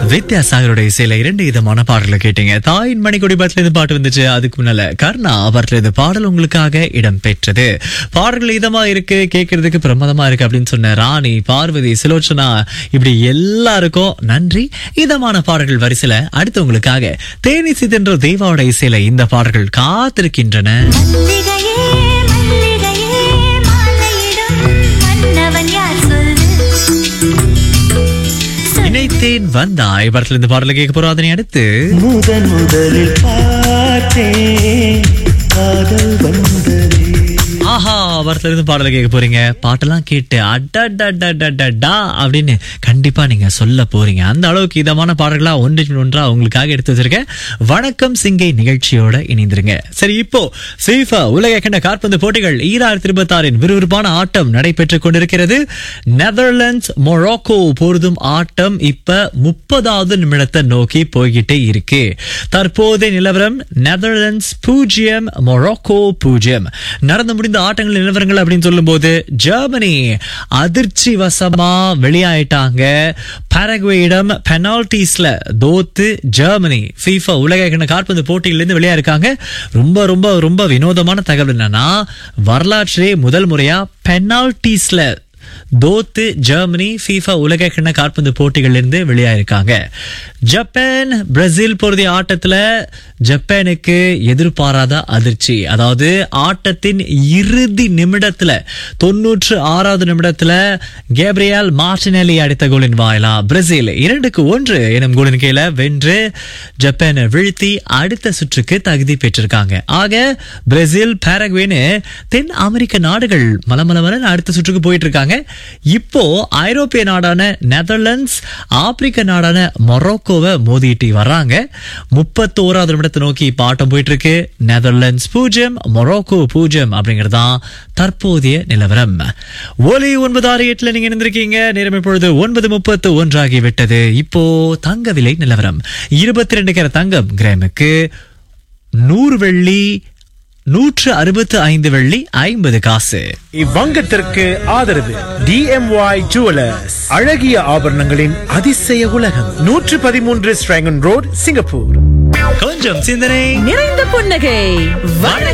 வித்யாசாகருடைய இசையில இரண்டு விதமான பாடல்களை கேட்டீங்க தாயின் மணிக்கொடி படத்துல இருந்து பாட்டு வந்துச்சு அதுக்கு முன்னால கர்ணா படத்துல இருந்து பாடல் உங்களுக்காக இடம் பெற்றது பாடல்கள் இதமா இருக்கு கேட்கறதுக்கு பிரமாதமா இருக்கு அப்படின்னு சொன்ன ராணி பார்வதி சிலோச்சனா இப்படி எல்லாருக்கும் நன்றி இதமான பாடல்கள் வரிசையில அடுத்து உங்களுக்காக தேனி சிதென்ற தேவாவோட இசையில இந்த பாடல்கள் காத்திருக்கின்றன மல்லிகையே மல்லிகையே மாலையிடும் மன்னவன் யார் சொல்லு நினைத்தேன் வந்தாய் படத்துல இருந்து பாடலை கேட்க போறோம் அதனை அடுத்து முதன் முதலில் பார்த்தேன் காதல் வந்ததே ஆஹா வரத்துல இருந்து பாடலை கேட்க போறீங்க பாட்டெல்லாம் கேட்டு அடடடடடடா அப்படின்னு கண்டிப்பா நீங்க சொல்ல போறீங்க அந்த அளவுக்கு இதமான பாடல்களா ஒன்று பின் ஒன்றா உங்களுக்காக எடுத்து வச்சிருக்கேன் வணக்கம் சிங்கை நிகழ்ச்சியோட இணைந்திருங்க சரி இப்போ சீஃபா உலக கண்ட காற்பந்து போட்டிகள் ஈராயிரத்தி இருபத்தி ஆறின் விறுவிறுப்பான ஆட்டம் நடைபெற்றுக் கொண்டிருக்கிறது நெதர்லாண்ட்ஸ் மொராக்கோ பொருதும் ஆட்டம் இப்ப முப்பதாவது நிமிடத்தை நோக்கி போய்கிட்டே இருக்கு தற்போதைய நிலவரம் நெதர்லாண்ட்ஸ் பூஜ்ஜியம் மொராக்கோ பூஜ்ஜியம் நடந்து முடிந்த ஆட்டங்கள் நிலவரங்கள் அப்படின்னு சொல்லும்போது ஜெர்மனி அதிர்ச்சி வசமா வெளியாயிட்டாங்க பாரகுவேயிடம் பெனால்டிஸ்ல தோத்து ஜெர்மனி FIFA உலக கிண்ண காற்பந்து போட்டியிலிருந்து வெளியாயிருக்காங்க ரொம்ப ரொம்ப ரொம்ப வினோதமான தகவல் என்னன்னா வரலாற்றிலே முதல் முறையா பெனால்டிஸ்ல தோத்து ஜெர்மனி FIFA உலக கிண்ண காற்பந்து போட்டிகளிலிருந்து வெளியாயிருக்காங்க ஜப்பான் பிரேசில் பொருதிய ஆட்டத்துல ஜப்பானுக்கு எதிர்பாராத அதிர்ச்சி அதாவது ஆட்டத்தின் இறுதி நிமிடத்துல தொன்னூற்று ஆறாவது நிமிடத்துல கேப்ரியல் மார்டினெல்லி அடித்த கோலின் வாயிலா பிரேசில் இரண்டுக்கு ஒன்று எனும் கோலின் கீழே வென்று ஜப்பானை வீழ்த்தி அடுத்த சுற்றுக்கு தகுதி பெற்றிருக்காங்க ஆக பிரேசில் பாரகுவேன்னு தென் அமெரிக்க நாடுகள் மலமலமலன் அடுத்த சுற்றுக்கு போயிட்டு இருக்காங்க இப்போ ஐரோப்பிய நாடான நெதர்லாண்ட்ஸ் ஆப்பிரிக்க நாடான மொரோக்கோவை மோதிட்டு வர்றாங்க முப்பத்தோராவது நிமிடத்தை நோக்கி இப்ப ஆட்டம் போயிட்டு இருக்கு நெதர்லாண்ட்ஸ் பூஜ்ஜியம் மொரோக்கோ பூஜ்ஜியம் அப்படிங்கிறது தான் தற்போதைய நிலவரம் ஒலி ஒன்பது ஆறு எட்டுல நீங்க இருந்திருக்கீங்க நேரம் இப்பொழுது ஒன்பது முப்பத்து ஒன்றாகி விட்டது இப்போ தங்க விலை நிலவரம் இருபத்தி ரெண்டு கேர தங்கம் கிராமுக்கு நூறு வெள்ளி நூற்று அறுபத்து ஐந்து வெள்ளி ஐம்பது காசு இவ்வங்கத்திற்கு ஆதரவு டிஎம்ஒய் ஜுவலர்ஸ் அழகிய ஆபரணங்களின் அதிசய உலகம் நூற்று பதிமூன்று ஸ்ட்ராங்கன் ரோட் சிங்கப்பூர் கொஞ்சம் சிந்தனை நிறைந்த புன்னகை வணக்கம்